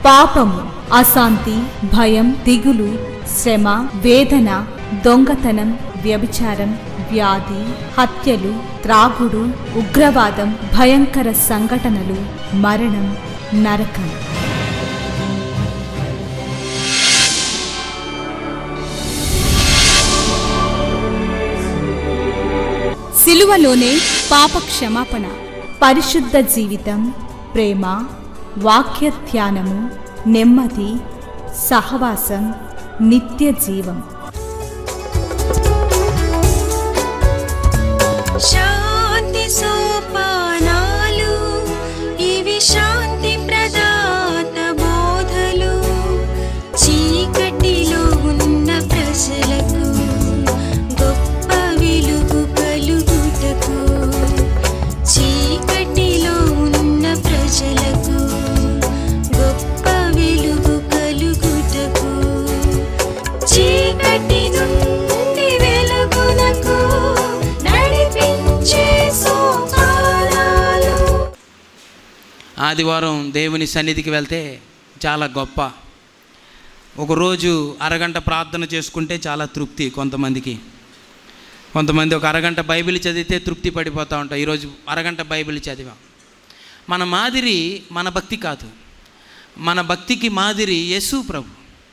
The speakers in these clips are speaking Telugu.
పాపము అశాంతి భయం దిగులు శ్రమ వేదన దొంగతనం వ్యభిచారం వ్యాధి హత్యలు త్రాగుడు ఉగ్రవాదం భయంకర సంఘటనలు మరణం నరకం సిలువలోనే పాప క్షమాపణ పరిశుద్ధ జీవితం ప్రేమ వాక్య ధ్యానము నెమ్మది సహవాసం నిత్య జీవం శాంతి సోపానాలు ఇవి శాంతి ప్రదాత బోధలు చీకటిలో ఉన్న ప్రజలకు గొప్ప వెలుగు కలుగుటకు చీకటిలో ఉన్న ప్రజలకు గొప్ప వెలుగు కలుగుటకు చీకటి నుండి వెలుగునకు నడిపించే సోపానాలు ఆదివారం దేవుని సన్నిధికి వెళ్తే చాలా గొప్ప ఒకరోజు అరగంట ప్రార్థన చేసుకుంటే చాలా తృప్తి కొంతమందికి కొంతమంది ఒక అరగంట బైబిల్ చదివితే తృప్తి పడిపోతూ ఉంటాం ఈరోజు అరగంట బైబిల్ చదివాం మన మాదిరి మన భక్తి కాదు మన భక్తికి మాదిరి యేసు ప్రభు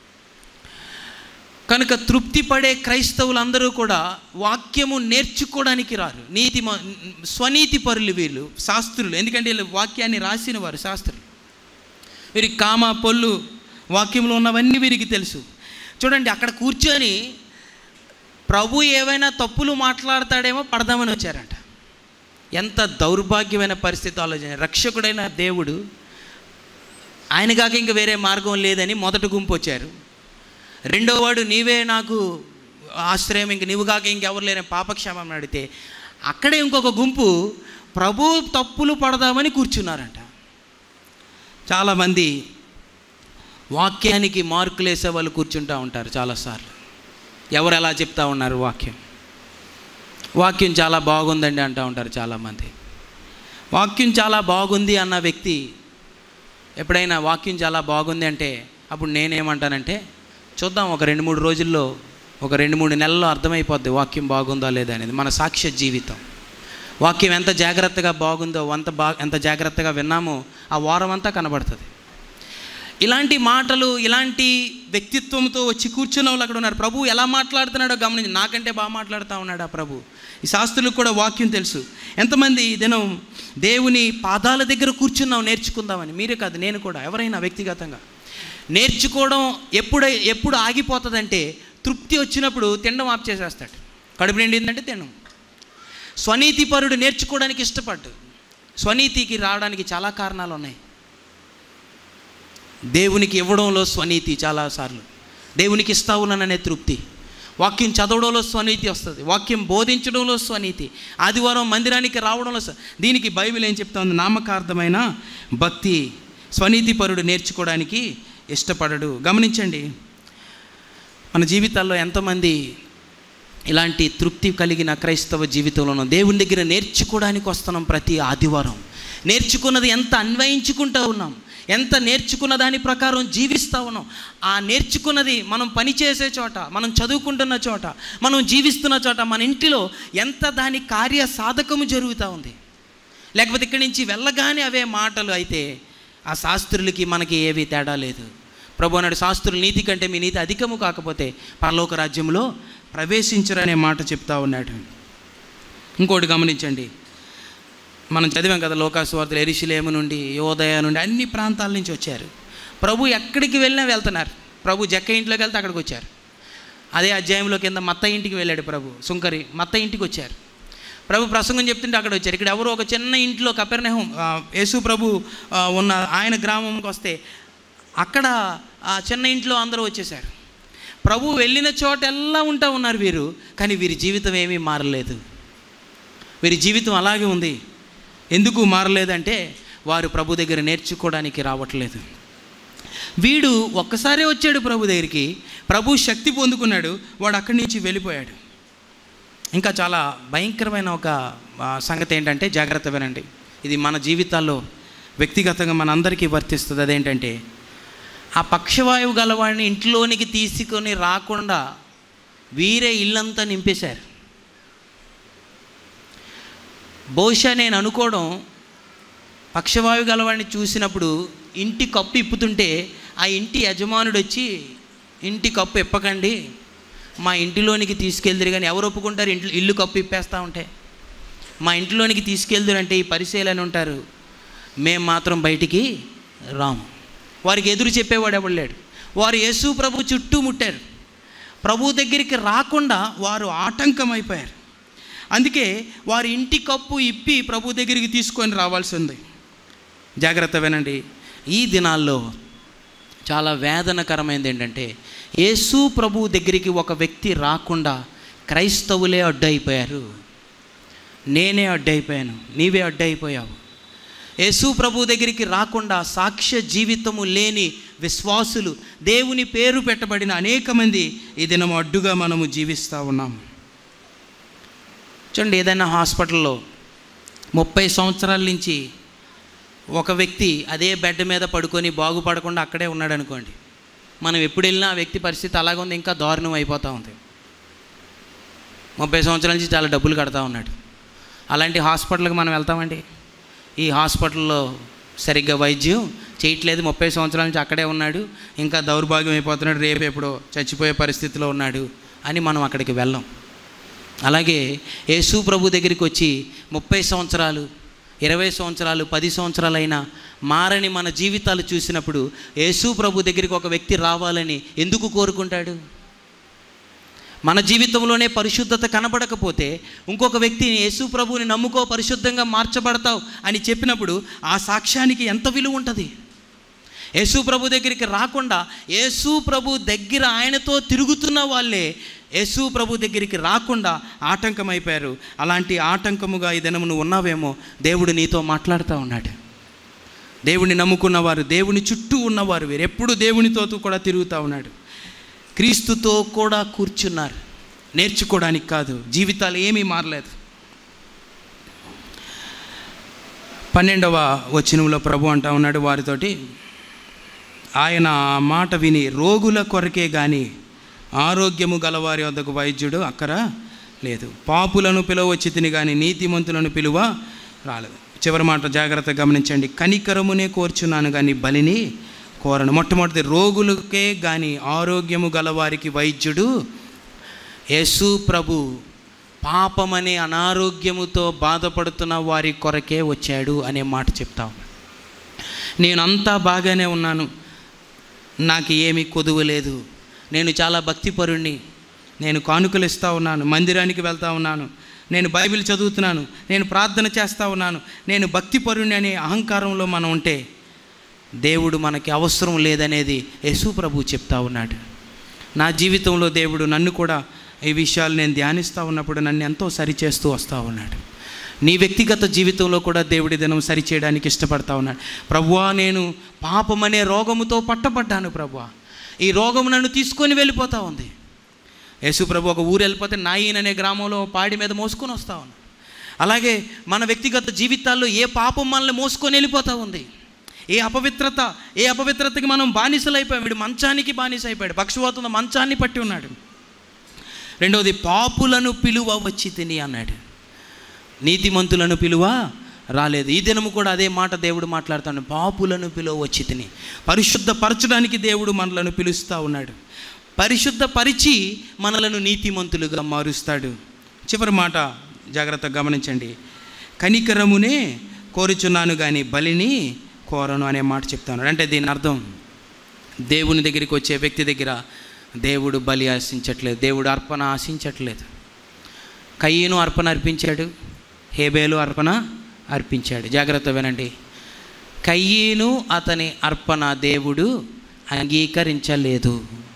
కనుక తృప్తి పడే క్రైస్తవులందరూ కూడా వాక్యము నేర్చుకోవడానికి రారు నీతి మ- స్వనీతి పరులు వీళ్ళు శాస్త్రులు ఎందుకంటే వీళ్ళు వాక్యాన్ని రాసిన వారు శాస్త్రులు వీరికి కామ పొల్లు వాక్యంలో ఉన్నవన్నీ వీరికి తెలుసు చూడండి అక్కడ కూర్చొని ప్రభు ఏవైనా తప్పులు మాట్లాడతాడేమో పడదామని వచ్చారంట ఎంత దౌర్భాగ్యమైన పరిస్థితి ఆలోచన రక్షకుడైన దేవుడు ఆయన కాక ఇంక వేరే మార్గం లేదని మొదటి గుంపు వచ్చారు రెండో వాడు నీవే నాకు ఆశ్రయం ఇంక నీవు కాక ఇంకెవరు లేని పాపక్షేమం అడిగితే అక్కడే ఇంకొక గుంపు ప్రభు తప్పులు పడదామని కూర్చున్నారంట చాలామంది వాక్యానికి మార్కులు వేసే వాళ్ళు కూర్చుంటూ ఉంటారు చాలాసార్లు ఎవరు ఎలా చెప్తా ఉన్నారు వాక్యం వాక్యం చాలా బాగుందండి అంటూ ఉంటారు చాలామంది వాక్యం చాలా బాగుంది అన్న వ్యక్తి ఎప్పుడైనా వాక్యం చాలా బాగుంది అంటే అప్పుడు నేనేమంటానంటే చూద్దాం ఒక రెండు మూడు రోజుల్లో ఒక రెండు మూడు నెలల్లో అర్థమైపోద్ది వాక్యం బాగుందా లేదా అనేది మన సాక్ష్య జీవితం వాక్యం ఎంత జాగ్రత్తగా బాగుందో అంత బా ఎంత జాగ్రత్తగా విన్నామో ఆ వారం అంతా కనబడుతుంది ఇలాంటి మాటలు ఇలాంటి వ్యక్తిత్వంతో వచ్చి కూర్చున్న వాళ్ళు అక్కడ ఉన్నారు ప్రభు ఎలా మాట్లాడుతున్నాడో గమనించి నాకంటే బాగా మాట్లాడుతూ ఉన్నాడు ఆ ప్రభు ఈ శాస్త్రులకు కూడా వాక్యం తెలుసు ఎంతమంది ఈ దినం దేవుని పాదాల దగ్గర కూర్చున్నాం నేర్చుకుందామని మీరే కాదు నేను కూడా ఎవరైనా వ్యక్తిగతంగా నేర్చుకోవడం ఎప్పుడు ఎప్పుడు ఆగిపోతుందంటే తృప్తి వచ్చినప్పుడు తినడం ఆప్ చేసేస్తాడు కడుపు నిండిందంటే తినడం స్వనీతిపరుడు నేర్చుకోవడానికి ఇష్టపడ్డు స్వనీతికి రావడానికి చాలా కారణాలు ఉన్నాయి దేవునికి ఇవ్వడంలో స్వనీతి చాలాసార్లు దేవునికి ఇస్తా ఉన్నాననే తృప్తి వాక్యం చదవడంలో స్వనీతి వస్తుంది వాక్యం బోధించడంలో స్వనీతి ఆదివారం మందిరానికి రావడంలో స్వ- దీనికి బైబిల్ ఏం చెప్తా ఉంది నామకార్థమైన భక్తి స్వనీతిపరుడు నేర్చుకోవడానికి ఇష్టపడడు గమనించండి మన జీవితాల్లో ఎంతమంది ఇలాంటి తృప్తి కలిగిన క్రైస్తవ జీవితంలోనూ దేవుని దగ్గర నేర్చుకోవడానికి వస్తున్నాం ప్రతి ఆదివారం నేర్చుకున్నది ఎంత అన్వయించుకుంటూ ఉన్నాం ఎంత నేర్చుకున్న దాని ప్రకారం జీవిస్తూ ఉన్నాం ఆ నేర్చుకున్నది మనం పని చేసే చోట మనం చదువుకుంటున్న చోట మనం జీవిస్తున్న చోట మన ఇంటిలో ఎంత దాని కార్య సాధకము జరుగుతూ ఉంది లేకపోతే ఇక్కడి నుంచి వెళ్ళగానే అవే మాటలు అయితే ఆ శాస్త్రులకి మనకి ఏవి తేడా లేదు ప్రభు అన్నాడు శాస్త్రుల నీతి కంటే మీ నీతి అధికము కాకపోతే పరలోక రాజ్యంలో ప్రవేశించరనే మాట చెప్తా ఉన్నాడు ఇంకోటి గమనించండి మనం చదివాం కదా లోకాసువార్తలు ఎరిశిలేము నుండి యోదయ నుండి అన్ని ప్రాంతాల నుంచి వచ్చారు ప్రభు ఎక్కడికి వెళ్ళినా వెళ్తున్నారు ప్రభు జక్క ఇంట్లోకి వెళ్తే అక్కడికి వచ్చారు అదే అధ్యాయంలో కింద మత్త ఇంటికి వెళ్ళాడు ప్రభు సుంకరి మత్త ఇంటికి వచ్చారు ప్రభు ప్రసంగం చెప్తుంటే అక్కడ వచ్చారు ఇక్కడ ఎవరో ఒక చిన్న ఇంట్లో కపెర్నహం ఆ, యేసు ప్రభు ఆ, ఉన్న ఆయన గ్రామంకి వస్తే అక్కడ ఆ చిన్న ఇంట్లో అందరూ వచ్చేసారు ప్రభు వెళ్ళిన చోటెల్లా ఉంటా ఉన్నారు వీరు కానీ వీరి జీవితం ఏమీ మారలేదు వీరి జీవితం అలాగే ఉంది ఎందుకు మారలేదంటే వారు ప్రభు దగ్గర నేర్చుకోవడానికి రావట్లేదు వీడు ఒక్కసారే వచ్చాడు ప్రభు దగ్గరికి ప్రభు శక్తి పొందుకున్నాడు వాడు అక్కడి నుంచి వెళ్ళిపోయాడు ఇంకా చాలా భయంకరమైన ఒక ఆ, సంగతి ఏంటంటే జాగ్రత్త వినండి ఇది మన జీవితాల్లో వ్యక్తిగతంగా మన అందరికీ వర్తిస్తుంది అదేంటంటే ఆ పక్షవాయువు గలవాడిని ఇంట్లోనికి తీసుకొని రాకుండా వీరే ఇల్లంతా నింపేశారు బహుశా నేను అనుకోవడం పక్షవాయువు గలవాడిని చూసినప్పుడు ఇంటి కప్పు ఇప్పుతుంటే ఆ ఇంటి యజమానుడు వచ్చి ఇంటి కప్పు ఇప్పకండి మా ఇంటిలోనికి తీసుకెళ్దురు కానీ ఎవరు ఒప్పుకుంటారు ఇంట్లో ఇల్లు కప్పు ఇప్పేస్తూ ఉంటే మా ఇంటిలోనికి తీసుకెళ్దురు అంటే ఈ పరిశీలన ఉంటారు మేము మాత్రం బయటికి రాము వారికి ఎదురు చెప్పేవాడు ఎవడు లేడు వారు యేసు ప్రభు చుట్టూ ముట్టారు ప్రభు దగ్గరికి రాకుండా వారు ఆటంకమైపోయారు అందుకే వారి ఇంటి కప్పు ఇప్పి ప్రభు దగ్గరికి తీసుకొని రావాల్సి ఉంది జాగ్రత్త వినండి ఈ దినాల్లో చాలా వేదనకరమైనది ఏంటంటే యేసు ప్రభు దగ్గరికి ఒక వ్యక్తి రాకుండా క్రైస్తవులే అడ్డైపోయారు నేనే అడ్డైపోయాను నీవే అడ్డైపోయావు యేసు ప్రభు దగ్గరికి రాకుండా సాక్ష్య జీవితము లేని విశ్వాసులు దేవుని పేరు పెట్టబడిన అనేక మంది ఈ దినం అడ్డుగా మనము జీవిస్తూ ఉన్నాం చూడండి ఏదైనా హాస్పిటల్లో ముప్పై సంవత్సరాల నుంచి ఒక వ్యక్తి అదే బెడ్ మీద పడుకొని బాగుపడకుండా అక్కడే ఉన్నాడు అనుకోండి మనం ఎప్పుడు వెళ్ళినా ఆ వ్యక్తి పరిస్థితి అలాగే ఉంది ఇంకా దారుణం అయిపోతూ ఉంది ముప్పై సంవత్సరాల నుంచి చాలా డబ్బులు కడతా ఉన్నాడు అలాంటి హాస్పిటల్కి మనం వెళ్తామండి ఈ హాస్పిటల్లో సరిగ్గా వైద్యం చేయట్లేదు ముప్పై సంవత్సరాల నుంచి అక్కడే ఉన్నాడు ఇంకా దౌర్భాగ్యం అయిపోతున్నాడు రేపు ఎప్పుడో చచ్చిపోయే పరిస్థితిలో ఉన్నాడు అని మనం అక్కడికి వెళ్ళాం అలాగే యేసు ప్రభు దగ్గరికి వచ్చి ముప్పై సంవత్సరాలు ఇరవై సంవత్సరాలు పది సంవత్సరాలైనా మారని మన జీవితాలు చూసినప్పుడు యేసు ప్రభు దగ్గరికి ఒక వ్యక్తి రావాలని ఎందుకు కోరుకుంటాడు మన జీవితంలోనే పరిశుద్ధత కనబడకపోతే ఇంకొక వ్యక్తిని యేసు ప్రభువుని నమ్ముకో పరిశుద్ధంగా మార్చబడతావు అని చెప్పినప్పుడు ఆ సాక్ష్యానికి ఎంత విలువ ఉంటుంది యేసు ప్రభు దగ్గరికి రాకుండా యేసు ప్రభు దగ్గర ఆయనతో తిరుగుతున్న వాళ్ళే యేసు ప్రభు దగ్గరికి రాకుండా ఆటంకమైపోయారు అలాంటి ఆటంకముగా ఈ దినము నువ్వు ఉన్నావేమో దేవుడు నీతో మాట్లాడుతూ ఉన్నాడు దేవుని నమ్ముకున్నవారు దేవుని చుట్టూ ఉన్నవారు వీరు ఎప్పుడు దేవునితో కూడా తిరుగుతూ ఉన్నాడు క్రీస్తుతో కూడా కూర్చున్నారు నేర్చుకోవడానికి కాదు జీవితాలు ఏమీ మారలేదు పన్నెండవ వచనంలో ప్రభు అంటా ఉన్నాడు వారితోటి ఆయన ఆ మాట విని రోగుల కొరకే కానీ ఆరోగ్యము గలవారి వద్దకు వైద్యుడు అక్కర లేదు పాపులను పిలవచ్చి తిని కానీ నీతిమంతులను పిలువ రాలేదు చివరి మాట జాగ్రత్తగా గమనించండి కనికరమునే కోర్చున్నాను కానీ బలిని కోరను మొట్టమొదటి రోగులకే కానీ ఆరోగ్యము గలవారికి వైద్యుడు యేసు ప్రభు పాపమనే అనారోగ్యముతో బాధపడుతున్న వారి కొరకే వచ్చాడు అనే మాట చెప్తాం నేను అంతా బాగానే ఉన్నాను నాకు ఏమీ కొదువు లేదు నేను చాలా భక్తిపరుణ్ణి నేను కానుకలు ఇస్తూ ఉన్నాను మందిరానికి వెళ్తూ ఉన్నాను నేను బైబిల్ చదువుతున్నాను నేను ప్రార్థన చేస్తూ ఉన్నాను నేను భక్తిపరుణ్ణి అనే అహంకారంలో మనం ఉంటే దేవుడు మనకి అవసరం లేదనేది యేసు ప్రభు చెప్తా ఉన్నాడు నా జీవితంలో దేవుడు నన్ను కూడా ఈ విషయాలు నేను ధ్యానిస్తూ ఉన్నప్పుడు నన్ను ఎంతో సరిచేస్తూ వస్తూ ఉన్నాడు నీ వ్యక్తిగత జీవితంలో కూడా దేవుడి దినం సరిచేయడానికి ఇష్టపడతా ఉన్నాడు ప్రభువా నేను పాపమనే రోగముతో పట్టబడ్డాను ప్రభువా ఈ రోగము నన్ను తీసుకొని వెళ్ళిపోతా ఉంది యేసు ప్రభు ఒక ఊరు వెళ్ళిపోతే నాయిన్ అనే గ్రామంలో పాడి మీద మోసుకొని వస్తా ఉన్నాడు అలాగే మన వ్యక్తిగత జీవితాల్లో ఏ పాపం మనల్ని మోసుకొని వెళ్ళిపోతూ ఉంది ఏ అపవిత్రత ఏ అపవిత్రతకి మనం బానిసలైపోయాం వీడు మంచానికి బానిస అయిపోయాడు పక్షవాతం మంచాన్ని పట్టి ఉన్నాడు రెండవది పాపులను పిలువ వచ్చి తిని అన్నాడు నీతిమంతులను పిలువ రాలేదు ఈ దినము కూడా అదే మాట దేవుడు మాట్లాడుతాడు పాపులను పిలువ వచ్చి తిని పరిశుద్ధపరచడానికి దేవుడు మనలను పిలుస్తూ ఉన్నాడు పరిశుద్ధపరిచి మనలను నీతిమంతులుగా మారుస్తాడు చివరి మాట జాగ్రత్తగా గమనించండి కనికరమునే కోరుచున్నాను కానీ బలిని కోరను అనే మాట చెప్తాను అంటే దీని అర్థం దేవుని దగ్గరికి వచ్చే వ్యక్తి దగ్గర దేవుడు బలి ఆశించట్లేదు దేవుడు అర్పణ ఆశించట్లేదు కయ్యను అర్పణ అర్పించాడు హేబేలు అర్పణ అర్పించాడు జాగ్రత్త వినండి కయ్యను అతని అర్పణ దేవుడు అంగీకరించలేదు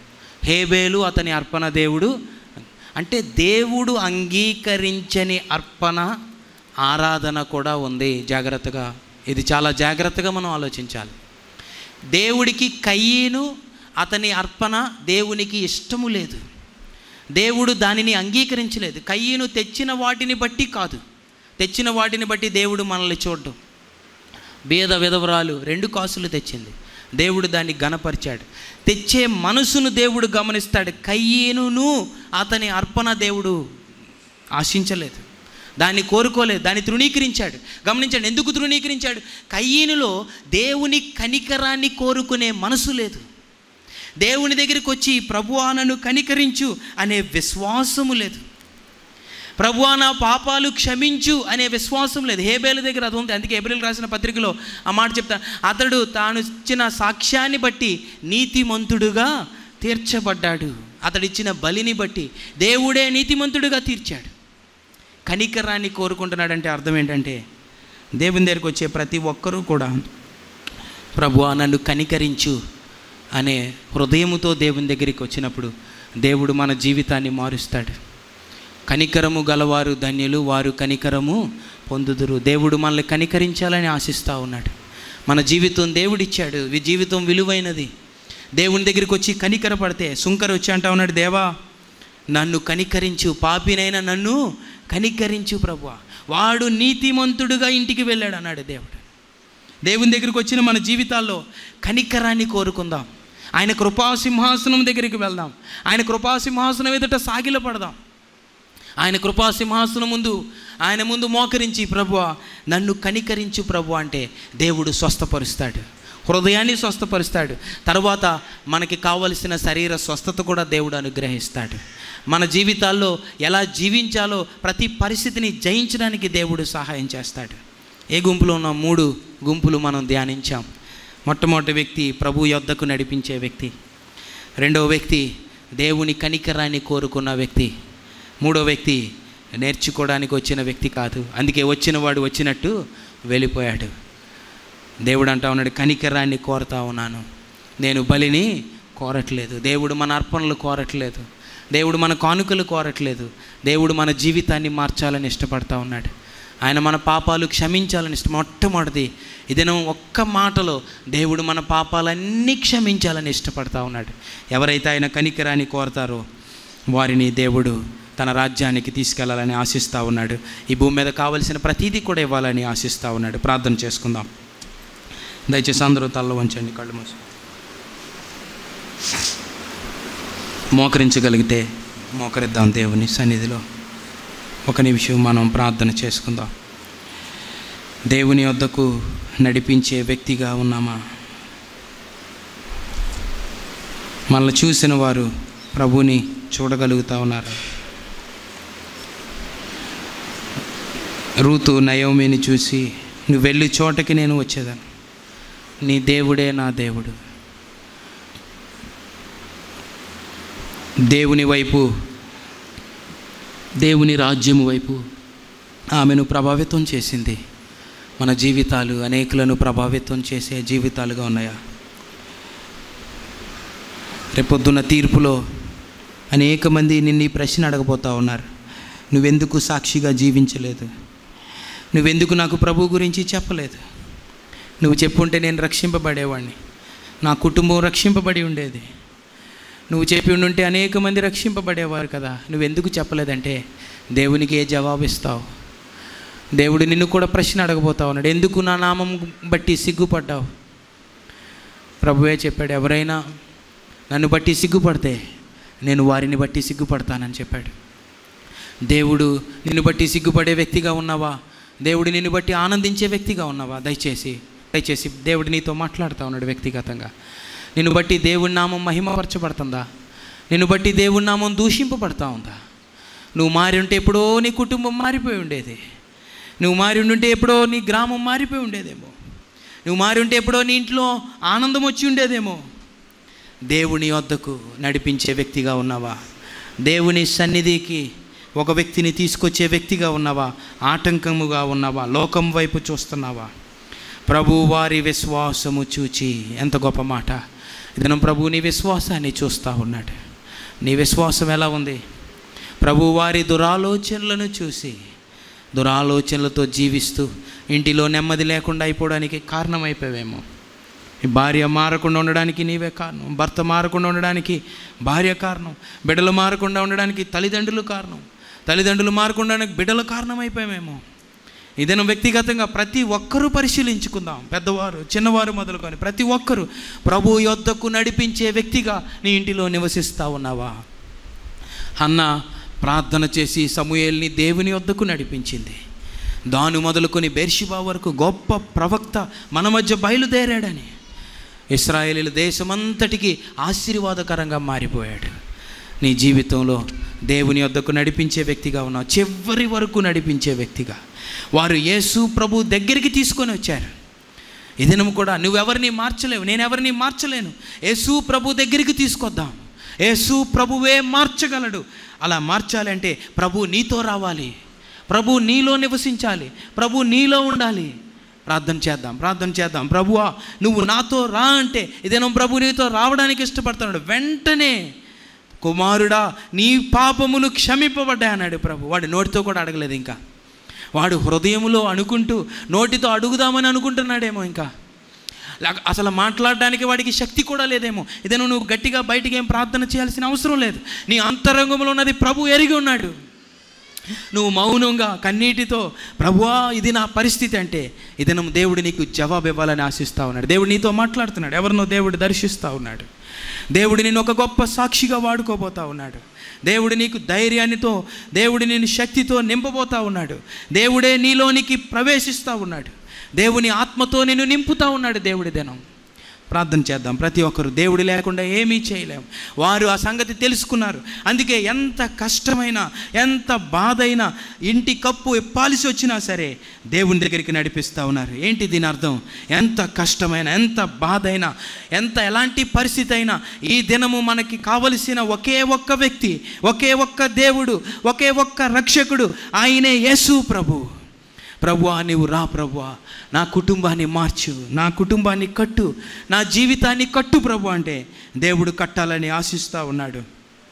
హేబేలు అతని అర్పణ దేవుడు అంటే దేవుడు అంగీకరించని అర్పణ ఆరాధన కూడా ఉంది జాగ్రత్తగా ఇది చాలా జాగ్రత్తగా మనం ఆలోచించాలి దేవుడికి కయ్యను అతని అర్పణ దేవునికి ఇష్టము లేదు దేవుడు దానిని అంగీకరించలేదు కయ్యను తెచ్చిన వాటిని బట్టి కాదు తెచ్చిన వాటిని బట్టి దేవుడు మనల్ని చూడడం బీద విధవరాలు రెండు కాసులు తెచ్చింది దేవుడు దాన్ని గణపరిచాడు తెచ్చే మనసును దేవుడు గమనిస్తాడు కయ్యేనును అతని అర్పణ దేవుడు ఆశించలేదు దాన్ని కోరుకోలేదు దాన్ని తృణీకరించాడు గమనించండి ఎందుకు తృణీకరించాడు కయ్యేనులో దేవుని కనికరాన్ని కోరుకునే మనసు లేదు దేవుని దగ్గరికి వచ్చి ప్రభువా నన్ను కనికరించు అనే విశ్వాసము లేదు ప్రభువా నా పాపాలు క్షమించు అనే విశ్వాసం లేదు హేబేల దగ్గర అది ఉంది అందుకే ఏప్రిల్ రాసిన పత్రికలో ఆ మాట చెప్తా అతడు తాను ఇచ్చిన సాక్ష్యాన్ని బట్టి నీతిమంతుడుగా తీర్చబడ్డాడు అతడిచ్చిన బలిని బట్టి దేవుడే నీతిమంతుడుగా తీర్చాడు కనికరాన్ని కోరుకుంటున్నాడంటే అర్థం ఏంటంటే దేవుని దగ్గరికి వచ్చే ప్రతి ఒక్కరూ కూడా ప్రభువా నన్ను కనికరించు అనే హృదయముతో దేవుని దగ్గరికి వచ్చినప్పుడు దేవుడు మన జీవితాన్ని మారుస్తాడు కనికరము గలవారు ధన్యులు వారు కనికరము పొందుదురు దేవుడు మనల్ని కనికరించాలని ఆశిస్తూ ఉన్నాడు మన జీవితం దేవుడిచ్చాడు ఈ జీవితం విలువైనది దేవుని దగ్గరికి వచ్చి కనికర పడితే సుంకర వచ్చి అంటా ఉన్నాడు దేవా నన్ను కనికరించు పాపినైనా నన్ను కనికరించు ప్రభువా వాడు నీతిమంతుడుగా ఇంటికి వెళ్ళాడు అన్నాడు దేవుడు దేవుని దగ్గరికి వచ్చిన మన జీవితాల్లో కనికరాన్ని కోరుకుందాం ఆయన కృపాసింహాసనం దగ్గరికి వెళ్దాం ఆయన కృపాసింహాసనం ఎదుట సాగిల పడదాం ఆయన కృపాసింహాసనం ముందు ఆయన ముందు మోకరించి ప్రభువా నన్ను కనికరించు ప్రభు అంటే దేవుడు స్వస్థపరుస్తాడు హృదయాన్ని స్వస్థపరుస్తాడు తర్వాత మనకి కావలసిన శరీర స్వస్థత కూడా దేవుడు అనుగ్రహిస్తాడు మన జీవితాల్లో ఎలా జీవించాలో ప్రతి పరిస్థితిని జయించడానికి దేవుడు సహాయం చేస్తాడు ఏ గుంపులో ఉన్న మూడు గుంపులు మనం ధ్యానించాం మొట్టమొదటి వ్యక్తి ప్రభు యొద్దకు నడిపించే వ్యక్తి రెండవ వ్యక్తి దేవుని కనికరాన్ని కోరుకున్న వ్యక్తి మూడో వ్యక్తి నేర్చుకోవడానికి వచ్చిన వ్యక్తి కాదు అందుకే వచ్చిన వాడు వచ్చినట్టు వెళ్ళిపోయాడు దేవుడు అంటా ఉన్నాడు కనికరాన్ని కోరుతా ఉన్నాను నేను బలిని కోరట్లేదు దేవుడు మన అర్పణలు కోరట్లేదు దేవుడు మన కానుకలు కోరట్లేదు దేవుడు మన జీవితాన్ని మార్చాలని ఇష్టపడతా ఉన్నాడు ఆయన మన పాపాలు క్షమించాలని ఇష్టం మొట్టమొదటిది ఇదేనో ఒక్క మాటలో దేవుడు మన పాపాలన్నీ క్షమించాలని ఇష్టపడతా ఉన్నాడు ఎవరైతే ఆయన కనికరాన్ని కోరతారో వారిని దేవుడు తన రాజ్యానికి తీసుకెళ్లాలని ఆశిస్తూ ఉన్నాడు ఈ భూమి మీద కావలసిన ప్రతీదీ కూడా ఇవ్వాలని ఆశిస్తూ ఉన్నాడు ప్రార్థన చేసుకుందాం దయచేసి అందరూ తల్ల వంచండి కళ్ళు మూసి మోకరించగలిగితే మోకరిద్దాం దేవుని సన్నిధిలో ఒక నిమిషం మనం ప్రార్థన చేసుకుందాం దేవుని వద్దకు నడిపించే వ్యక్తిగా ఉన్నామా మనల్ని చూసిన వారు ప్రభుని చూడగలుగుతా ఉన్నారు రూతు నయోమిని చూసి నువ్వు వెళ్ళి చోటకి నేను వచ్చేదాను నీ దేవుడే నా దేవుడు దేవుని వైపు దేవుని రాజ్యం వైపు ఆమెను ప్రభావితం చేసింది మన జీవితాలు అనేకులను ప్రభావితం చేసే జీవితాలుగా ఉన్నాయా రేపొద్దున్న తీర్పులో అనేక మంది నిన్ను ఈ ప్రశ్న అడగబోతా ఉన్నారు నువ్వెందుకు సాక్షిగా జీవించలేదు నువ్వెందుకు నాకు ప్రభు గురించి చెప్పలేదు నువ్వు చెప్పుంటే నేను రక్షింపబడేవాడిని నా కుటుంబం రక్షింపబడి ఉండేది నువ్వు చెప్పి ఉండుంటే అనేక మంది రక్షింపబడేవారు కదా నువ్వెందుకు చెప్పలేదంటే దేవునికి ఏ జవాబు ఇస్తావు దేవుడు నిన్ను కూడా ప్రశ్న అడగబోతా ఉన్నాడు ఎందుకు నా నామం బట్టి సిగ్గుపడ్డావు ప్రభువే చెప్పాడు ఎవరైనా నన్ను బట్టి సిగ్గుపడితే నేను వారిని బట్టి సిగ్గుపడతానని చెప్పాడు దేవుడు నిన్ను బట్టి సిగ్గుపడే వ్యక్తిగా ఉన్నావా దేవుడు నిన్ను బట్టి ఆనందించే వ్యక్తిగా ఉన్నావా దయచేసి దయచేసి దేవుడు నీతో మాట్లాడుతూ ఉన్నాడు వ్యక్తిగతంగా నిన్ను బట్టి దేవుడి నామం మహిమపరచబడుతుందా నిన్ను బట్టి దేవుడి నామం దూషింపబడతా ఉందా నువ్వు మారి ఉంటే ఎప్పుడో నీ కుటుంబం మారిపోయి ఉండేది నువ్వు మారి ఉంటే ఎప్పుడో నీ గ్రామం మారిపోయి ఉండేదేమో నువ్వు మారి ఉంటే ఎప్పుడో నీ ఇంట్లో ఆనందం వచ్చి ఉండేదేమో దేవుని వద్దకు నడిపించే వ్యక్తిగా ఉన్నావా దేవుని సన్నిధికి ఒక వ్యక్తిని తీసుకొచ్చే వ్యక్తిగా ఉన్నావా ఆటంకముగా ఉన్నావా లోకం వైపు చూస్తున్నావా ప్రభు వారి విశ్వాసము చూచి ఎంత గొప్ప మాట ఇదనం ప్రభు నీ విశ్వాసాన్ని చూస్తూ ఉన్నాడు నీ విశ్వాసం ఎలా ఉంది ప్రభు వారి దురాలోచనలను చూసి దురాలోచనలతో జీవిస్తూ ఇంటిలో నెమ్మది లేకుండా అయిపోవడానికి కారణమైపోయావేమో ఈ భార్య మారకుండా ఉండడానికి నీవే కారణం భర్త మారకుండా ఉండడానికి భార్య కారణం బిడ్డలు మారకుండా ఉండడానికి తల్లిదండ్రులు కారణం తల్లిదండ్రులు మారకుండా ఉండడానికి బిడ్డలు కారణమైపోయామేమో ఇదేనా వ్యక్తిగతంగా ప్రతి ఒక్కరూ పరిశీలించుకుందాం పెద్దవారు చిన్నవారు మొదలుకొని ప్రతి ఒక్కరూ ప్రభు యొద్దకు నడిపించే వ్యక్తిగా నీ ఇంటిలో నివసిస్తా ఉన్నావా అన్న ప్రార్థన చేసి సమూయేల్ని దేవుని వద్దకు నడిపించింది దాను మొదలుకొని బెర్షిబా వరకు గొప్ప ప్రవక్త మన మధ్య బయలుదేరాడని ఇస్రాయేలీల దేశమంతటికి ఆశీర్వాదకరంగా మారిపోయాడు నీ జీవితంలో దేవుని వద్దకు నడిపించే వ్యక్తిగా ఉన్నావు చివరి వరకు నడిపించే వ్యక్తిగా వారు యేసు ప్రభు దగ్గరికి తీసుకొని వచ్చారు ఈ దినం కూడా నువ్వెవరిని మార్చలేవు నేను ఎవరిని మార్చలేను యేసు ప్రభు దగ్గరికి తీసుకొద్దాం యేసు ప్రభువే మార్చగలడు అలా మార్చాలంటే ప్రభు నీతో రావాలి ప్రభు నీలో నివసించాలి ప్రభు నీలో ఉండాలి ప్రార్థన చేద్దాం ప్రార్థన చేద్దాం ప్రభువా నువ్వు నాతో రా అంటే ఇదేనో ప్రభు నీతో రావడానికి ఇష్టపడుతున్నాడు వెంటనే కుమారుడా నీ పాపములు క్షమింపబడ్డాయి అన్నాడు ప్రభు వాడు నోటితో కూడా అడగలేదు ఇంకా వాడు హృదయములో అనుకుంటూ నోటితో అడుగుదామని అనుకుంటున్నాడేమో ఇంకా లేక- అసలు మాట్లాడడానికి వాడికి శక్తి కూడా లేదేమో ఇదేనో నువ్వు గట్టిగా బయటికి ఏం ప్రార్థన చేయాల్సిన అవసరం లేదు నీ అంతరంగంలో ఉన్నది ప్రభు ఎరిగి ఉన్నాడు నువ్వు మౌనంగా కన్నీటితో ప్రభువా ఇది నా పరిస్థితి అంటే ఇదనం దేవుడు నీకు జవాబు ఇవ్వాలని ఆశిస్తా ఉన్నాడు దేవుడు నీతో మాట్లాడుతున్నాడు ఎవరినో దేవుడు దర్శిస్తూ ఉన్నాడు దేవుడు నేను ఒక గొప్ప సాక్షిగా వాడుకోబోతా ఉన్నాడు దేవుడు నీకు ధైర్యాన్నితో దేవుడు నేను శక్తితో నింపబోతా ఉన్నాడు దేవుడే నీలోనికి ప్రవేశిస్తూ ఉన్నాడు దేవుని ఆత్మతో నేను నింపుతా ఉన్నాడు దేవుడి దినం ప్రార్థన చేద్దాం ప్రతి ఒక్కరు దేవుడు లేకుండా ఏమీ చేయలేం వారు ఆ సంగతి తెలుసుకున్నారు అందుకే ఎంత కష్టమైన ఎంత బాధ అయినా ఇంటి కప్పు ఎప్పాల్సి వచ్చినా సరే దేవుని దగ్గరికి నడిపిస్తూ ఉన్నారు ఏంటి దీని అర్థం ఎంత కష్టమైన ఎంత బాధ అయినా ఎంత ఎలాంటి పరిస్థితి అయినా ఈ దినము మనకి కావలసిన ఒకే ఒక్క వ్యక్తి ఒకే ఒక్క దేవుడు ఒకే ఒక్క రక్షకుడు ఆయనే యేసు ప్రభు ప్రభువా నీవు రా ప్రభువా నా కుటుంబాన్ని మార్చు నా కుటుంబాన్ని కట్టు నా జీవితాన్ని కట్టు ప్రభు అంటే దేవుడు కట్టాలని ఆశిస్తూ ఉన్నాడు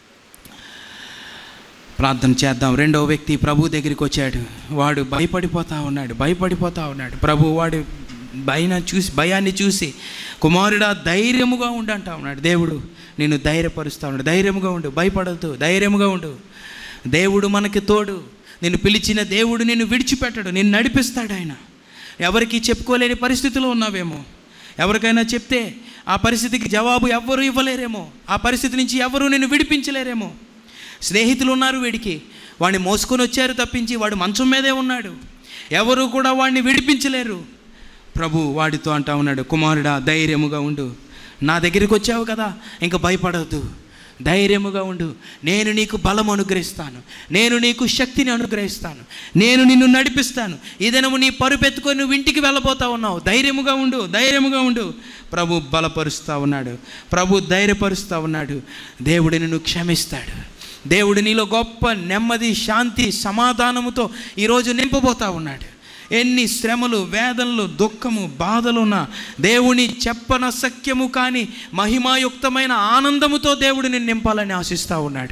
ప్రార్థన చేద్దాం రెండవ వ్యక్తి ప్రభు దగ్గరికి వచ్చాడు వాడు భయపడిపోతా ఉన్నాడు భయపడిపోతా ఉన్నాడు ప్రభు వాడు భయన చూసి భయాన్ని చూసి కుమారుడా ధైర్యముగా ఉండు అంటా ఉన్నాడు దేవుడు నిన్ను ధైర్యపరుస్తా ఉన్నాడు ధైర్యముగా ఉండు భయపడద్దు ధైర్యముగా ఉండు దేవుడు మనకి తోడు నిన్ను పిలిచిన దేవుడు నిన్ను విడిచిపెట్టడు నిన్ను నడిపిస్తాడు ఆయన ఎవరికి చెప్పుకోలేని పరిస్థితిలో ఉన్నావేమో ఎవరికైనా చెప్తే ఆ పరిస్థితికి జవాబు ఎవ్వరూ ఇవ్వలేరేమో ఆ పరిస్థితి నుంచి ఎవరూ నిన్ను విడిపించలేరేమో స్నేహితులు ఉన్నారు వీడికి వాడిని మోసుకొని వచ్చారు తప్పించి వాడు మంచం మీదే ఉన్నాడు ఎవరు కూడా వాడిని విడిపించలేరు ప్రభు వాడితో అంటా ఉన్నాడు కుమారుడా ధైర్యముగా ఉండు నా దగ్గరికి వచ్చావు కదా ఇంకా భయపడవద్దు ధైర్యముగా ఉండు నేను నీకు బలం అనుగ్రహిస్తాను నేను నీకు శక్తిని అనుగ్రహిస్తాను నేను నిన్ను నడిపిస్తాను ఈ దినము నీ పరుపెత్తుకొని నువ్వు ఇంటికి వెళ్ళబోతా ఉన్నావు ధైర్యముగా ఉండు ధైర్యముగా ఉండు ప్రభు బలపరుస్తూ ఉన్నాడు ప్రభు ధైర్యపరుస్తూ ఉన్నాడు దేవుడు నిన్ను క్షమిస్తాడు దేవుడు నీలో గొప్ప నెమ్మది శాంతి సమాధానముతో ఈరోజు నింపబోతా ఉన్నాడు ఎన్ని శ్రమలు వేదనలు దుఃఖము బాధలున్నా దేవుని చెప్పన సఖ్యము కానీ మహిమాయుక్తమైన ఆనందముతో దేవుడు నిన్ను నింపాలని ఆశిస్తూ ఉన్నాడు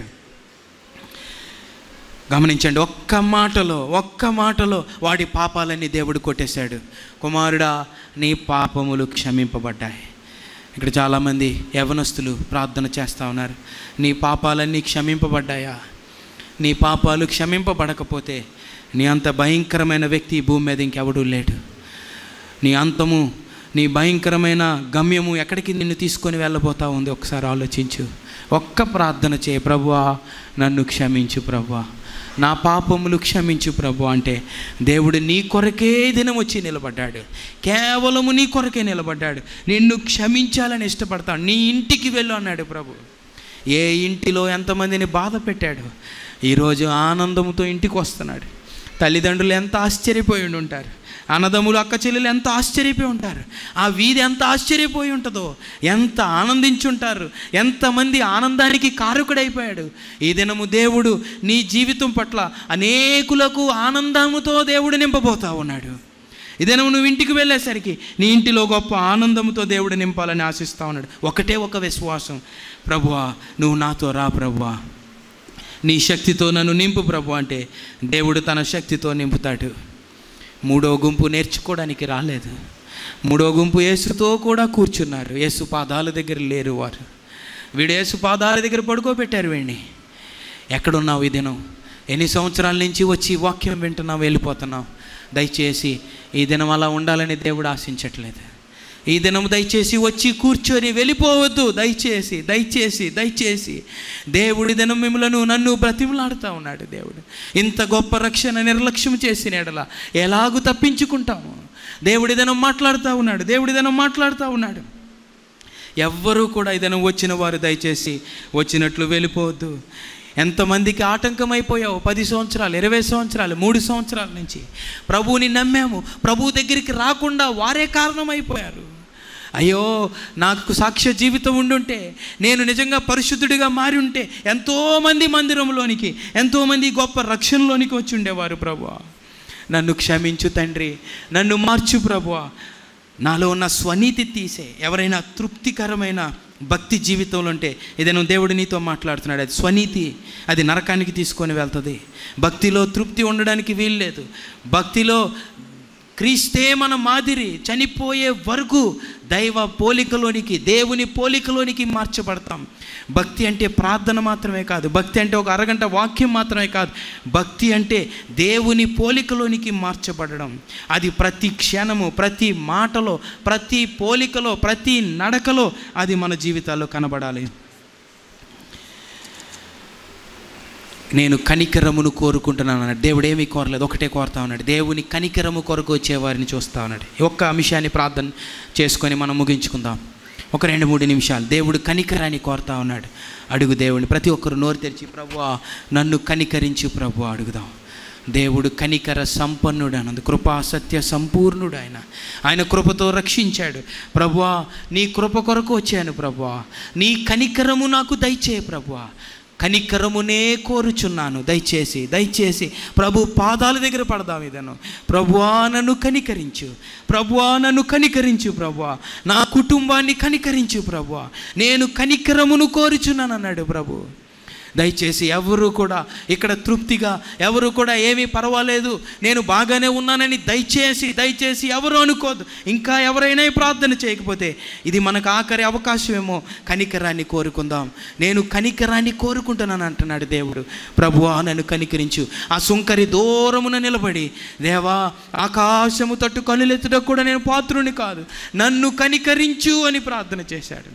గమనించండి ఒక్క మాటలో ఒక్క మాటలో వాడి పాపాలన్నీ దేవుడు కొట్టేశాడు కుమారుడా నీ పాపములు క్షమింపబడ్డాయి ఇక్కడ చాలామంది యవనస్తులు ప్రార్థన చేస్తూ ఉన్నారు నీ పాపాలన్నీ క్షమింపబడ్డాయా నీ పాపాలు క్షమింపబడకపోతే నీ అంత భయంకరమైన వ్యక్తి ఈ భూమి మీద ఇంకెవడూ లేడు నీ అంతము నీ భయంకరమైన గమ్యము ఎక్కడికి నిన్ను తీసుకొని వెళ్ళబోతా ఉంది ఒకసారి ఆలోచించు ఒక్క ప్రార్థన చేయ ప్రభువా నన్ను క్షమించు ప్రభువా నా పాపములు క్షమించు ప్రభు అంటే దేవుడు నీ కొరకే దినం వచ్చి నిలబడ్డాడు కేవలము నీ కొరకే నిలబడ్డాడు నిన్ను క్షమించాలని ఇష్టపడతాడు నీ ఇంటికి వెళ్ళు అన్నాడు ప్రభు ఏ ఇంటిలో ఎంతమందిని బాధ పెట్టాడు ఈరోజు ఆనందంతో ఇంటికి వస్తున్నాడు తల్లిదండ్రులు ఎంత ఆశ్చర్యపోయి ఉండి ఉంటారు అన్నదమ్ములు అక్క చెల్లెలు ఎంత ఆశ్చర్యపోయి ఉంటారు ఆ వీధి ఎంత ఆశ్చర్యపోయి ఉంటుందో ఎంత ఆనందించుంటారు ఎంతమంది ఆనందానికి కారకుడైపోయాడు ఈ దినము దేవుడు నీ జీవితం పట్ల అనేకులకు ఆనందముతో దేవుడు నింపబోతా ఉన్నాడు ఇదేనో నువ్వు ఇంటికి వెళ్ళేసరికి నీ ఇంటిలో గొప్ప ఆనందంతో దేవుడు నింపాలని ఆశిస్తా ఉన్నాడు ఒకటే ఒక విశ్వాసం ప్రభువా నువ్వు నాతో రా ప్రభువా నీ శక్తితో నన్ను నింపు ప్రభు అంటే దేవుడు తన శక్తితో నింపుతాడు మూడో గుంపు నేర్చుకోవడానికి రాలేదు మూడో గుంపు యేసుతో కూడా కూర్చున్నారు యేసు పాదాల దగ్గర లేరు వారు వీడు యేసు పాదాల దగ్గర పడుకోబెట్టారు వీడిని ఎక్కడున్నావు ఈ దినం ఎన్ని సంవత్సరాల నుంచి వచ్చి వాక్యం వింటున్నావు వెళ్ళిపోతున్నావు దయచేసి ఈ దినం అలా ఉండాలని దేవుడు ఆశించట్లేదు ఈ దినం దయచేసి వచ్చి కూర్చొని వెళ్ళిపోవద్దు దయచేసి దయచేసి దయచేసి దేవుడి దినం మిమ్మలను నన్ను బ్రతిమలాడుతూ ఉన్నాడు దేవుడు ఇంత గొప్ప రక్షణ నిర్లక్ష్యం చేసిన ఎడల ఎలాగూ తప్పించుకుంటాము దేవుడి దినం మాట్లాడుతూ ఉన్నాడు దేవుడి దినం మాట్లాడుతూ ఉన్నాడు ఎవ్వరూ కూడా ఇదనం వచ్చిన వారు దయచేసి వచ్చినట్లు వెళ్ళిపోవద్దు ఎంతమందికి ఆటంకమైపోయావు పది సంవత్సరాలు ఇరవై సంవత్సరాలు మూడు సంవత్సరాల నుంచి ప్రభువుని నమ్మాము ప్రభు దగ్గరికి రాకుండా వారే కారణమైపోయారు అయ్యో నాకు సాక్ష్య జీవితం ఉండుంటే నేను నిజంగా పరిశుద్ధుడిగా మారి ఉంటే ఎంతోమంది మందిరంలోనికి ఎంతోమంది గొప్ప రక్షణలోనికి వచ్చి ఉండేవారు ప్రభు నన్ను క్షమించు తండ్రి నన్ను మార్చు ప్రభువా నాలో ఉన్న స్వనీతి తీసే ఎవరైనా తృప్తికరమైన భక్తి జీవితంలో ఉంటే ఏదైనా దేవుడు నీతో మాట్లాడుతున్నాడు అది స్వనీతి అది నరకానికి తీసుకొని వెళ్తుంది భక్తిలో తృప్తి ఉండడానికి వీల్లేదు భక్తిలో క్రీస్తే మన మాదిరి చనిపోయే వరకు దైవ పోలికలోనికి దేవుని పోలికలోనికి మార్చబడతాం భక్తి అంటే ప్రార్థన మాత్రమే కాదు భక్తి అంటే ఒక అరగంట వాక్యం మాత్రమే కాదు భక్తి అంటే దేవుని పోలికలోనికి మార్చబడడం అది ప్రతి క్షణము ప్రతి మాటలో ప్రతి పోలికలో ప్రతి నడకలో అది మన జీవితాల్లో కనబడాలి నేను కనికరమును కోరుకుంటున్నాను అన్నాడు దేవుడు ఏమీ కోరలేదు ఒకటే కోరుతా ఉన్నాడు దేవుని కనికరము కొరకు వచ్చేవారిని చూస్తా ఉన్నాడు ఈ ఒక్క అంశాన్ని ప్రార్థన చేసుకొని మనం ముగించుకుందాం ఒక రెండు మూడు నిమిషాలు దేవుడు కనికరాన్ని కోరుతా ఉన్నాడు అడుగు దేవుడిని ప్రతి ఒక్కరు నోరు తెరిచి ప్రభువా నన్ను కనికరించు ప్రభు అడుగుదాం దేవుడు కనికర సంపన్నుడు అన్నది కృపా సత్య సంపూర్ణుడు ఆయన ఆయన కృపతో రక్షించాడు ప్రభువా నీ కృప కొరకు వచ్చాను ప్రభువా నీ కనికరము నాకు దయచే ప్రభువా కనికరమునే కోరుచున్నాను దయచేసి దయచేసి ప్రభు పాదాల దగ్గర పడదాం ఇదను ప్రభువా నన్ను కనికరించు ప్రభువా నన్ను కనికరించు ప్రభువా నా కుటుంబాన్ని కనికరించు ప్రభువా నేను కనికరమును కోరుచున్నాను అన్నాడు ప్రభు దయచేసి ఎవరు కూడా ఇక్కడ తృప్తిగా ఎవరు కూడా ఏమీ పర్వాలేదు నేను బాగానే ఉన్నానని దయచేసి దయచేసి ఎవరు అనుకోదు ఇంకా ఎవరైనా ఈ ప్రార్థన చేయకపోతే ఇది మనకు ఆఖరి అవకాశమేమో కనికరాన్ని కోరుకుందాం నేను కనికరాన్ని కోరుకుంటున్నాను అంటున్నాడు దేవుడు ప్రభువా నన్ను కనికరించు ఆ సుంకరి దూరమున నిలబడి దేవా ఆకాశము తట్టు కనులెత్తుటకు కూడా నేను పాత్రుని కాదు నన్ను కనికరించు అని ప్రార్థన చేశాడు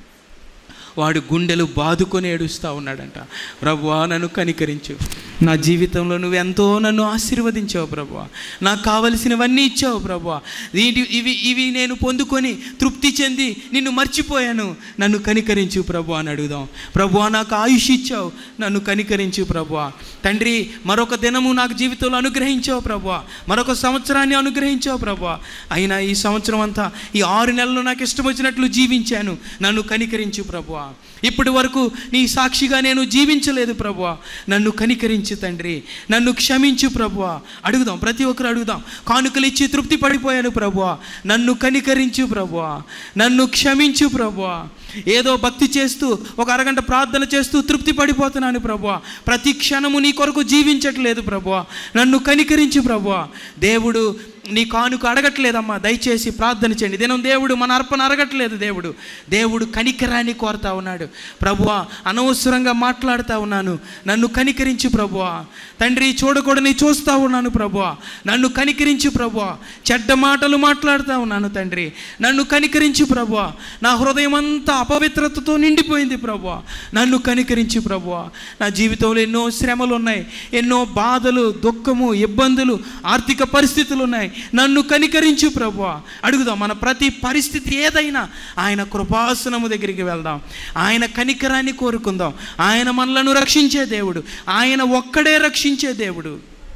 వాడు గుండెలు బాదుకొని ఏడుస్తూ ఉన్నాడంట ప్రభువా నన్ను కనికరించు నా జీవితంలో నువ్వు ఎంతో నన్ను ఆశీర్వదించావు ప్రభువా నాకు కావలసినవన్నీ ఇచ్చావు ప్రభువా వీటి ఇవి ఇవి నేను పొందుకొని తృప్తి చెంది నిన్ను మర్చిపోయాను నన్ను కనికరించు ప్రభు అని అడుగుదాం ప్రభువా నాకు ఆయుష్ ఇచ్చావు నన్ను కనికరించు ప్రభువా తండ్రి మరొక దినము నాకు జీవితంలో అనుగ్రహించావు ప్రభువా మరొక సంవత్సరాన్ని అనుగ్రహించావు ప్రభువా అయినా ఈ సంవత్సరం అంతా ఈ ఆరు నెలలు నాకు ఇష్టం వచ్చినట్లు జీవించాను నన్ను కనికరించు ప్రభువా ఇప్పటి వరకు నీ సాక్షిగా నేను జీవించలేదు ప్రభువా నన్ను కనికరించు తండ్రి నన్ను క్షమించు ప్రభువా అడుగుదాం ప్రతి ఒక్కరు అడుగుదాం కానుకలు ఇచ్చి తృప్తి పడిపోయాను ప్రభువా నన్ను కనికరించు ప్రభువా నన్ను క్షమించు ప్రభువా ఏదో భక్తి చేస్తూ ఒక అరగంట ప్రార్థన చేస్తూ తృప్తి పడిపోతున్నాను ప్రభువా ప్రతి క్షణము నీ కొరకు జీవించట్లేదు ప్రభువా నన్ను కనికరించు ప్రభువా దేవుడు నీ కానుక అడగట్లేదమ్మా దయచేసి ప్రార్థన చేయండి దినం దేవుడు మన అర్పణ అడగట్లేదు దేవుడు దేవుడు కనికరాన్ని కోరుతా ఉన్నాడు ప్రభువా అనవసరంగా మాట్లాడుతూ ఉన్నాను నన్ను కనికరించు ప్రభువా తండ్రి చూడకూడని చూస్తూ ఉన్నాను ప్రభువా నన్ను కనికరించు ప్రభువా చెడ్డ మాటలు మాట్లాడుతూ ఉన్నాను తండ్రి నన్ను కనికరించు ప్రభువా నా హృదయం అంతా అపవిత్రతతో నిండిపోయింది ప్రభువా నన్ను కనికరించు ప్రభువా నా జీవితంలో ఎన్నో శ్రమలు ఉన్నాయి ఎన్నో బాధలు దుఃఖము ఇబ్బందులు ఆర్థిక పరిస్థితులు ఉన్నాయి నన్ను కనికరించు ప్రభువా అడుగుదాం మన ప్రతి పరిస్థితి ఏదైనా ఆయన కృపాసనము దగ్గరికి వెళ్దాం ఆయన కనికరాన్ని కోరుకుందాం ఆయన మనలను రక్షించే దేవుడు ఆయన ఒక్కడే రక్షించే దేవుడు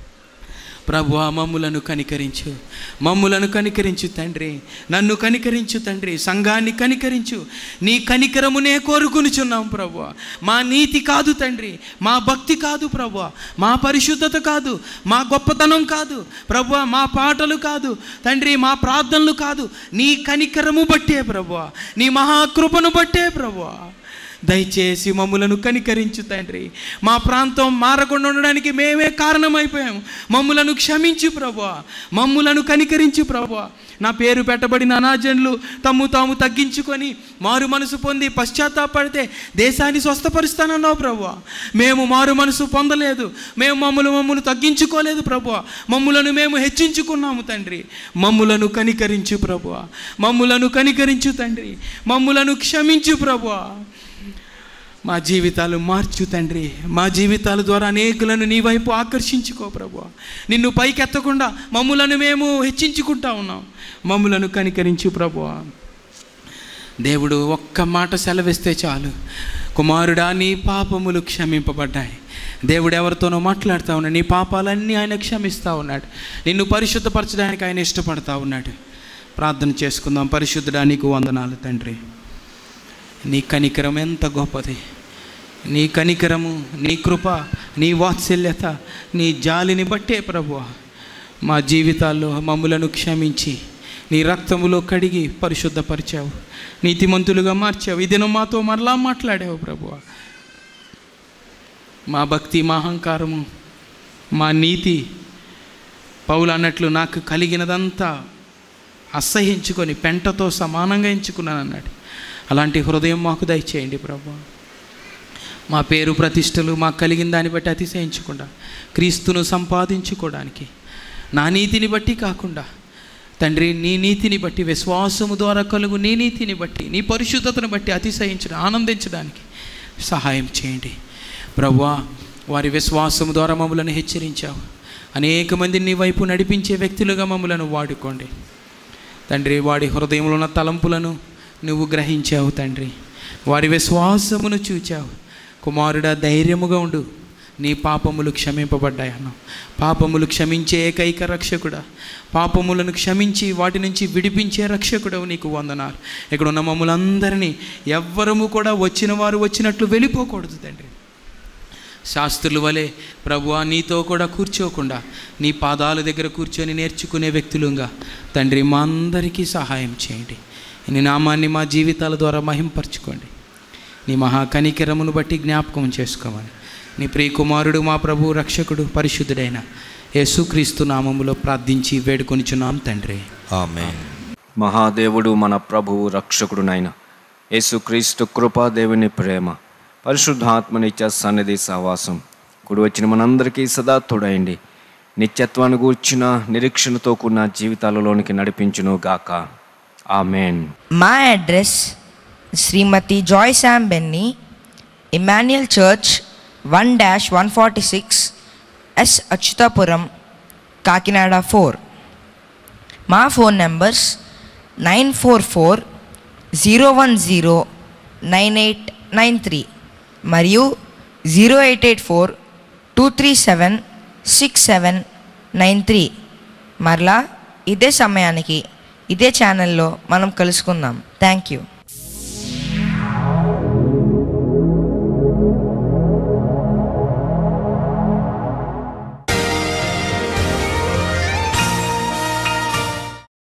ప్రభువా మమ్ములను కనికరించు మమ్ములను కనికరించు తండ్రి నన్ను కనికరించు తండ్రి సంఘాన్ని కనికరించు నీ కనికరమునే కోరుకునిచున్నాం ప్రభువా మా నీతి కాదు తండ్రి మా భక్తి కాదు ప్రభువా మా పరిశుద్ధత కాదు మా గొప్పతనం కాదు ప్రభువా మా పాటలు కాదు తండ్రి మా ప్రార్థనలు కాదు నీ కనికరము బట్టే ప్రభువా నీ మహాకృపను బట్టే ప్రభువా దయచేసి మమ్ములను కనికరించు తండ్రి మా ప్రాంతం మారకుండా ఉండడానికి మేమే కారణమైపోయాము మమ్ములను క్షమించు ప్రభా మమ్ములను కనికరించు ప్రభా నా పేరు పెట్టబడిన అనాజనులు తమ్ము తాము తగ్గించుకొని మారు మనసు పొంది పశ్చాత్తాపడితే దేశాన్ని స్వస్థపరుస్తానన్నావు ప్రభు మేము మారు మనసు పొందలేదు మేము మమ్మల్ని మమ్మల్ని తగ్గించుకోలేదు ప్రభు మమ్ములను మేము హెచ్చించుకున్నాము తండ్రి మమ్ములను కనికరించు ప్రభు మమ్ములను కనికరించు తండ్రి మమ్ములను క్షమించు ప్రభు మా జీవితాలు మార్చు తండ్రి మా జీవితాల ద్వారా అనేకులను నీ వైపు ఆకర్షించుకో ప్రభు నిన్ను పైకెత్తకుండా మమ్ములను మేము హెచ్చించుకుంటా ఉన్నాం మమ్ములను కనికరించు ప్రభు దేవుడు ఒక్క మాట సెలవిస్తే చాలు కుమారుడా నీ పాపములు క్షమింపబడ్డాయి దేవుడు ఎవరితోనో మాట్లాడుతూ ఉన్నాడు నీ పాపాలన్నీ ఆయన క్షమిస్తూ ఉన్నాడు నిన్ను పరిశుద్ధపరచడానికి ఆయన ఇష్టపడతా ఉన్నాడు ప్రార్థన చేసుకుందాం పరిశుద్ధుడా నీకు వందనాలు తండ్రి నీ కనికరం ఎంత గొప్పది నీ కనికరము నీ కృప నీ వాత్సల్యత నీ జాలిని బట్టే ప్రభు మా జీవితాల్లో మమ్ములను క్షమించి నీ రక్తములో కడిగి పరిశుద్ధపరిచావు నీతిమంతులుగా మార్చావు ఈ దినం మాతో మరలా మాట్లాడావు ప్రభు మా భక్తి మా అహంకారము మా నీతి పౌలు అన్నట్లు నాకు కలిగినదంతా అసహించుకొని పెంటతో సమానంగా ఎంచుకున్నాను అన్నాడు అలాంటి హృదయం మాకు దయచేయండి ప్రభు మా పేరు ప్రతిష్టలు మాకు కలిగిన దాన్ని బట్టి అతిశయించకుండా క్రీస్తును సంపాదించుకోవడానికి నా నీతిని బట్టి కాకుండా తండ్రి నీ నీతిని బట్టి విశ్వాసము ద్వారా కలుగు నీ నీతిని బట్టి నీ పరిశుద్ధతను బట్టి అతిశయించడం ఆనందించడానికి సహాయం చేయండి ప్రభువా వారి విశ్వాసము ద్వారా మమ్మలను హెచ్చరించావు అనేక మందిని నీ వైపు నడిపించే వ్యక్తులుగా మమ్మలను వాడుకోండి తండ్రి వాడి హృదయంలో ఉన్న తలంపులను నువ్వు గ్రహించావు తండ్రి వారి విశ్వాసమును చూచావు కుమారుడా ధైర్యముగా ఉండు నీ పాపములు క్షమింపబడ్డాయి అన్నావు పాపములు క్షమించే ఏకైక రక్షకుడా పాపములను క్షమించి వాటి నుంచి విడిపించే రక్షకుడవు నీకు వందనాలు ఇక్కడ ఉన్న మమ్మలందరినీ ఎవ్వరము కూడా వచ్చిన వారు వచ్చినట్లు వెళ్ళిపోకూడదు తండ్రి శాస్త్రుల వలె ప్రభువా నీతో కూడా కూర్చోకుండా నీ పాదాల దగ్గర కూర్చొని నేర్చుకునే వ్యక్తులుగా తండ్రి మా అందరికీ సహాయం చేయండి నీ నామాన్ని మా జీవితాల ద్వారా మహింపరచుకోండి నీ మహా కనికరమును బట్టి జ్ఞాపకం చేసుకోమని నీ ప్రియకుమారుడు మా ప్రభు రక్షకుడు పరిశుద్ధుడైన యేసుక్రీస్తు నామములో ప్రార్థించి వేడుకొనిచున్నాం తండ్రి ఆమెన్ మహాదేవుడు మన ప్రభువు రక్షకుడునైన యేసుక్రీస్తు కృపా దేవుని ప్రేమ పరిశుద్ధాత్మనిత్య సన్నిధి సహవాసం కుడి వచ్చిన మనందరికీ సదా తోడైండి నిత్యత్వాన్ని గూర్చిన నిరీక్షణతో కూడిన జీవితాలలోనికి నడిపించును గాక ఆమెన్ మా అడ్రస్ శ్రీమతి Joy Sam Benny Emmanuel church one dash one forty six S Achyutapuram Kakinada four మా phone numbers nine four four zero one zero nine eight nine three మరియు zero eight eight four two three seven six seven nine three మరలా ఇదే సమయానికి ఇదే ఛానల్లో మనం కలుసుకుందాం థ్యాంక్ యూ